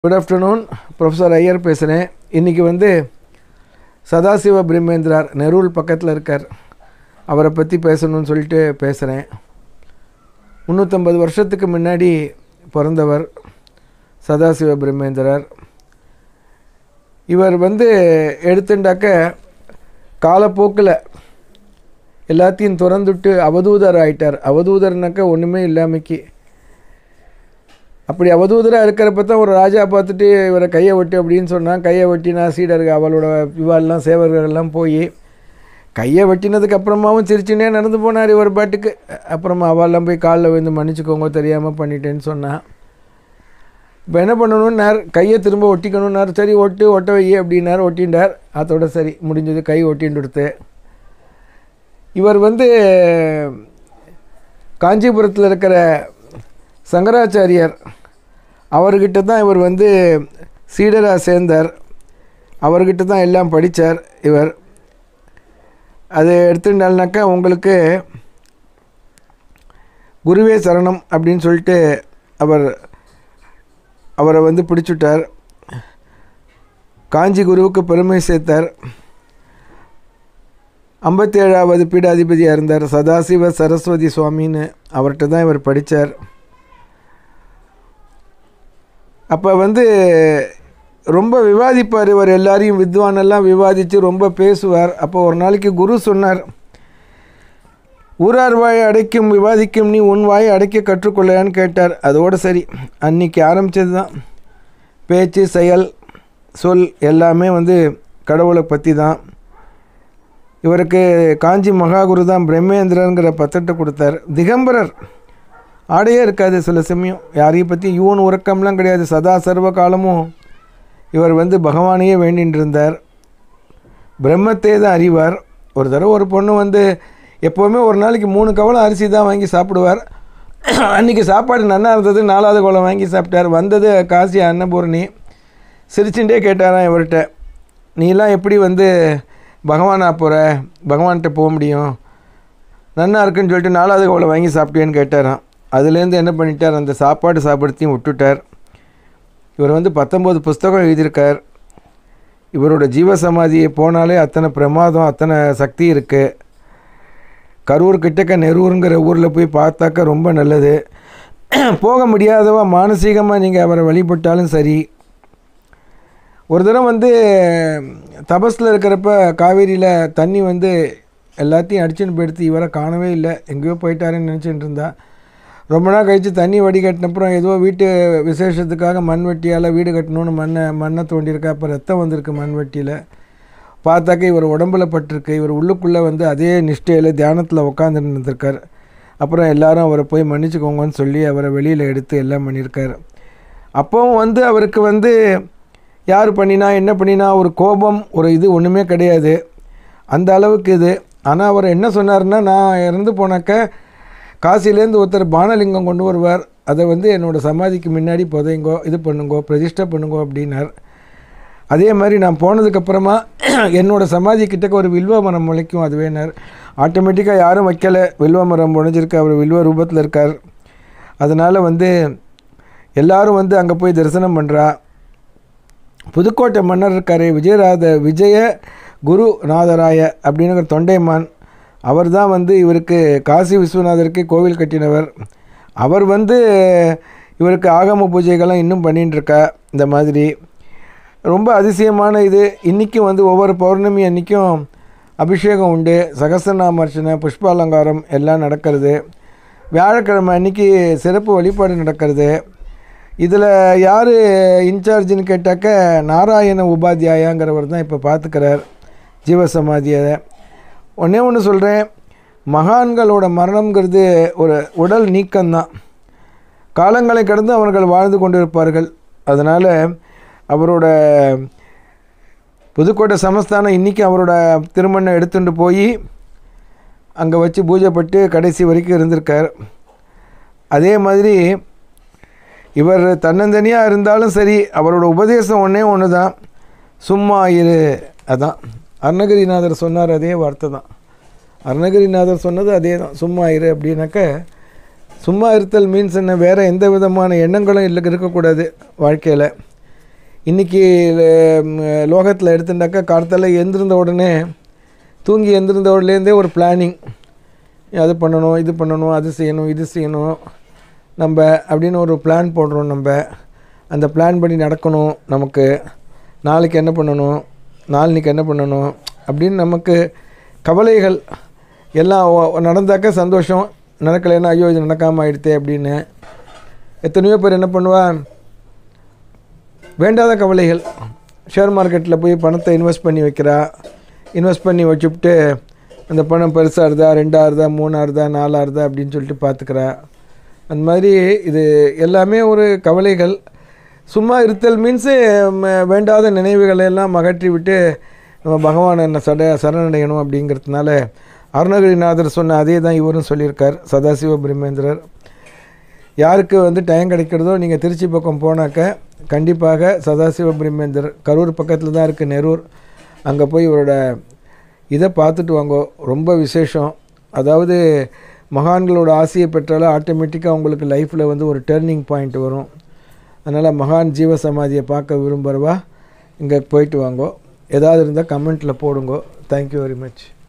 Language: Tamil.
குட் ஆஃப்டர்நூன் ப்ரொஃபஸர் ஐயர் பேசுகிறேன் இன்றைக்கி வந்து சதாசிவ பிரம்மேந்திரார் நெரூல் பக்கத்தில் இருக்கார் அவரை பற்றி பேசணும்னு சொல்லிட்டு பேசுகிறேன் முந்நூற்றம்பது வருஷத்துக்கு முன்னாடி பிறந்தவர் சதாசிவ பிரம்மேந்திரர் இவர் வந்து எடுத்துட்டாக்க காலப்போக்கில் எல்லாத்தையும் திறந்துட்டு அவதூதர் ஆயிட்டார் அவதூதர்னாக்க ஒன்றுமே இல்லாமைக்கு அப்படி அவதூதராக இருக்கிறப்ப தான் ஒரு ராஜா பார்த்துட்டு இவரை கையை வெட்டு அப்படின்னு சொன்னான் கையை வெட்டினா சீடர்கள் அவளோட இவாளெலாம் சேவர்கள்லாம் போய் கையை வெட்டினதுக்கு அப்புறமாவும் சிரிச்சுனே நடந்து போனார் இவர் பாட்டுக்கு அப்புறமா அவள்லாம் போய் காலில் விழுந்து மன்னிச்சுக்கோங்க தெரியாமல் பண்ணிட்டேன்னு சொன்னான் இப்போ என்ன பண்ணணும்னார் கையை திரும்ப ஒட்டிக்கணும்னார் சரி ஒட்டு ஒட்ட வை அப்படின்னார் ஒட்டின்றார் அதோட சரி முடிஞ்சது கை ஒட்டின்னு கொடுத்து இவர் வந்து காஞ்சிபுரத்தில் இருக்கிற சங்கராச்சாரியர் அவர்கிட்ட தான் இவர் வந்து சீடராக சேர்ந்தார் அவர்கிட்ட தான் எல்லாம் படித்தார் இவர் அது எடுத்துட்டால்னாக்கா உங்களுக்கு குருவே சரணம் அப்படின்னு சொல்லிட்டு அவர் அவரை வந்து பிடிச்சுட்டார் காஞ்சி குருவுக்கு பெருமை சேர்த்தார் ஐம்பத்தி ஏழாவது பீடாதிபதியாக இருந்தார் சதாசிவ சரஸ்வதி சுவாமின்னு அவர்கிட்ட தான் இவர் படித்தார் அப்போ வந்து ரொம்ப விவாதிப்பார் இவர் எல்லாரையும் வித்வானெல்லாம் விவாதித்து ரொம்ப பேசுவார் அப்போ ஒரு நாளைக்கு குரு சொன்னார் ஊரார் வாயை அடைக்கும் விவாதிக்கும் நீ உன் வாயை அடைக்க கற்றுக்கொள்ளையான்னு கேட்டார் அதோடு சரி அன்னைக்கு ஆரம்பித்தது தான் பேச்சு செயல் சொல் எல்லாமே வந்து கடவுளை பற்றி தான் இவருக்கு காஞ்சி மகாகுரு தான் பிரம்மேந்திரங்கிற பத்தட்டை கொடுத்தார் திகம்பரர் ஆடையே இருக்காது சில சமயம் யாரையும் பற்றி யூன் உறக்கம்லாம் கிடையாது சதா சர்வ காலமும் இவர் வந்து பகவானையே வேண்டின்னு இருந்தார் பிரம்மத்தை தான் அறிவார் ஒரு தடவை ஒரு பொண்ணு வந்து எப்போவுமே ஒரு நாளைக்கு மூணு கவலம் அரிசி தான் வாங்கி சாப்பிடுவார் அன்றைக்கி சாப்பாடு நன்னா இருந்தது நாலாவது கோலம் வாங்கி சாப்பிட்டார் வந்தது காசி அன்னபூர்ணி சிரிச்சுட்டே கேட்டாராம் இவர்கிட்ட நீலாம் எப்படி வந்து பகவானா போகிற பகவான்கிட்ட போக முடியும் நன்னா இருக்குன்னு சொல்லிட்டு நாலாவது கோலம் வாங்கி சாப்பிட்டேன்னு கேட்டாராம் அதுலேருந்து என்ன பண்ணிட்டார் அந்த சாப்பாடு சாப்பிடத்தையும் விட்டுட்டார் இவர் வந்து பத்தொம்போது புஸ்தகம் எழுதியிருக்கார் இவரோட ஜீவசமாதியை போனாலே அத்தனை பிரமாதம் அத்தனை சக்தி இருக்குது கரூர் கிட்டக்க நெரூருங்கிற ஊரில் போய் பார்த்தாக்க ரொம்ப நல்லது போக முடியாதவா மானசீகமாக நீங்கள் அவரை வழிபட்டாலும் சரி ஒரு தடவை வந்து தபஸில் இருக்கிறப்ப காவேரியில் தண்ணி வந்து எல்லாத்தையும் அடிச்சுன்னு போயிடுத்து இவரை காணவே இல்லை எங்கேயோ போயிட்டாருன்னு நினச்சிட்டு இருந்தா ரொம்ப நாள் கழித்து தண்ணி வடிகட்டினப்புறம் ஏதோ வீட்டு விசேஷத்துக்காக மண்வெட்டியால் வீடு கட்டணும்னு மண்ணை மண்ணை தோண்டியிருக்கா அப்போ ரத்தம் வந்திருக்கு மண்வெட்டியில் பார்த்தாக்க இவர் உடம்புல பட்டிருக்கு இவர் உள்ளுக்குள்ளே வந்து அதே நிஷ்டையில் தியானத்தில் உட்காந்துட்டு இருந்திருக்கார் அப்புறம் எல்லாரும் அவரை போய் மன்னிச்சுக்கோங்கன்னு சொல்லி அவரை வெளியில் எடுத்து எல்லாம் பண்ணியிருக்கார் அப்போவும் வந்து அவருக்கு வந்து யார் பண்ணினா என்ன பண்ணினா ஒரு கோபம் ஒரு இது ஒன்றுமே கிடையாது அந்த அளவுக்கு இது ஆனால் அவர் என்ன சொன்னார்னா நான் இறந்து போனாக்க காசிலேருந்து ஒருத்தர் பானலிங்கம் கொண்டு வருவார் அதை வந்து என்னோடய சமாதிக்கு முன்னாடி புதைங்கோ இது பண்ணுங்கோ பிரதிஷ்டை பண்ணுங்கோ அப்படின்னார் அதே மாதிரி நான் போனதுக்கப்புறமா என்னோடய சமாதி கிட்டக்க ஒரு வில்வ மரம் முளைக்கும் அது வேணார் ஆட்டோமேட்டிக்காக யாரும் வைக்கலை வில்வ மரம் முளைஞ்சிருக்கு அவர் வில்வ ரூபத்தில் இருக்கார் அதனால் வந்து எல்லாரும் வந்து அங்கே போய் தரிசனம் பண்ணுறா புதுக்கோட்டை மன்னர் இருக்கார் விஜயராத விஜய குரு நாதராய அப்படிங்கிற தொண்டைமான் அவர் தான் வந்து இவருக்கு காசி விஸ்வநாதருக்கு கோவில் கட்டினவர் அவர் வந்து இவருக்கு ஆகம பூஜைகள்லாம் இன்னும் பண்ணின்னு இருக்கா இந்த மாதிரி ரொம்ப அதிசயமான இது இன்றைக்கும் வந்து ஒவ்வொரு பௌர்ணமி அன்றைக்கும் அபிஷேகம் உண்டு சகசநாம அர்ச்சனை புஷ்பாலங்காரம் எல்லாம் நடக்கிறது வியாழக்கிழமை அன்றைக்கி சிறப்பு வழிபாடு நடக்கிறது இதில் யார் இன்சார்ஜின்னு கேட்டாக்க நாராயண உபாத்தியாயாங்கிறவர் தான் இப்போ பார்த்துக்கிறார் ஜீவசமாதியை ஒன்றே ஒன்று சொல்கிறேன் மகான்களோட மரணங்கிறது ஒரு உடல் நீக்கம்தான் காலங்களை கடந்து அவர்கள் வாழ்ந்து கொண்டிருப்பார்கள் அதனால் அவரோட புதுக்கோட்டை சமஸ்தானம் இன்றைக்கி அவரோட திருமணம் எடுத்துகிட்டு போய் அங்கே வச்சு பூஜைப்பட்டு கடைசி வரைக்கும் இருந்திருக்கார் அதே மாதிரி இவர் தன்னந்தனியாக இருந்தாலும் சரி அவரோட உபதேசம் ஒன்றே ஒன்று தான் சும்மா இரு அதான் அருணகிரிநாதர் சொன்னார் அதே வார்த்தை தான் அருணகிரிநாதர் சொன்னது அதே தான் சும்மா இரு அப்படின்னாக்க சும்மா இருத்தல் மீன்ஸ் என்ன வேறு எந்த விதமான எண்ணங்களும் இல்லை இருக்கக்கூடாது வாழ்க்கையில் இன்றைக்கி லோகத்தில் எடுத்துட்டாக்கா காலத்தால் எழுந்திருந்த உடனே தூங்கி எழுந்திருந்த உடனேருந்தே ஒரு பிளானிங் அது பண்ணணும் இது பண்ணணும் அது செய்யணும் இது செய்யணும் நம்ம அப்படின்னு ஒரு பிளான் போடுறோம் நம்ம அந்த பிளான் படி நடக்கணும் நமக்கு நாளைக்கு என்ன பண்ணணும் நாளைக்கு என்ன பண்ணணும் அப்படின்னு நமக்கு கவலைகள் எல்லாம் ஒ- நடந்தாக்க சந்தோஷம் நடக்கலைன்னா ஐயோ இது நடக்காமல் ஆயிடுத்தே அப்படின்னு எத்தனையோ பேர் என்ன பண்ணுவா வேண்டாத கவலைகள் ஷேர் மார்க்கெட்டில் போய் பணத்தை இன்வெஸ்ட் பண்ணி வைக்கிறா இன்வெஸ்ட் பண்ணி வச்சுவிட்டு அந்த பணம் பெருசாக இருந்தா ரெண்டாக இருந்தா மூணாக இருந்தா நாலாக இருந்தா அப்படின்னு சொல்லிட்டு பார்த்துக்கிறா அந்த மாதிரி இது எல்லாமே ஒரு கவலைகள் சும்மா இருத்தல் மீன்ஸு வேண்டாத நினைவுகளை எல்லாம் அகற்றி விட்டு நம்ம பகவானை என்ன சட சரணடையணும் அப்படிங்கிறதுனால அருணகிரிநாதர் சொன்ன அதே தான் இவரும் சொல்லியிருக்கார் சதாசிவ பிரம்மேந்திரர் யாருக்கு வந்து டைம் கிடைக்கிறதோ நீங்கள் திருச்சி பக்கம் போனாக்க கண்டிப்பாக சதாசிவ பிரம்மேந்தர் கரூர் பக்கத்தில் தான் இருக்குது நெரூர் அங்கே போய் இவரோட இதை பார்த்துட்டு வாங்க ரொம்ப விசேஷம் அதாவது மகான்களோட ஆசையை பெற்றாலும் ஆட்டோமேட்டிக்காக உங்களுக்கு லைஃப்பில் வந்து ஒரு டேர்னிங் பாயிண்ட் வரும் அதனால் மகான் ஜீவ சமாதியை பார்க்க விரும்புகிறவா இங்கே போயிட்டு வாங்கோ ஏதாவது இருந்தால் கமெண்ட்டில் போடுங்கோ தேங்க்யூ வெரி மச்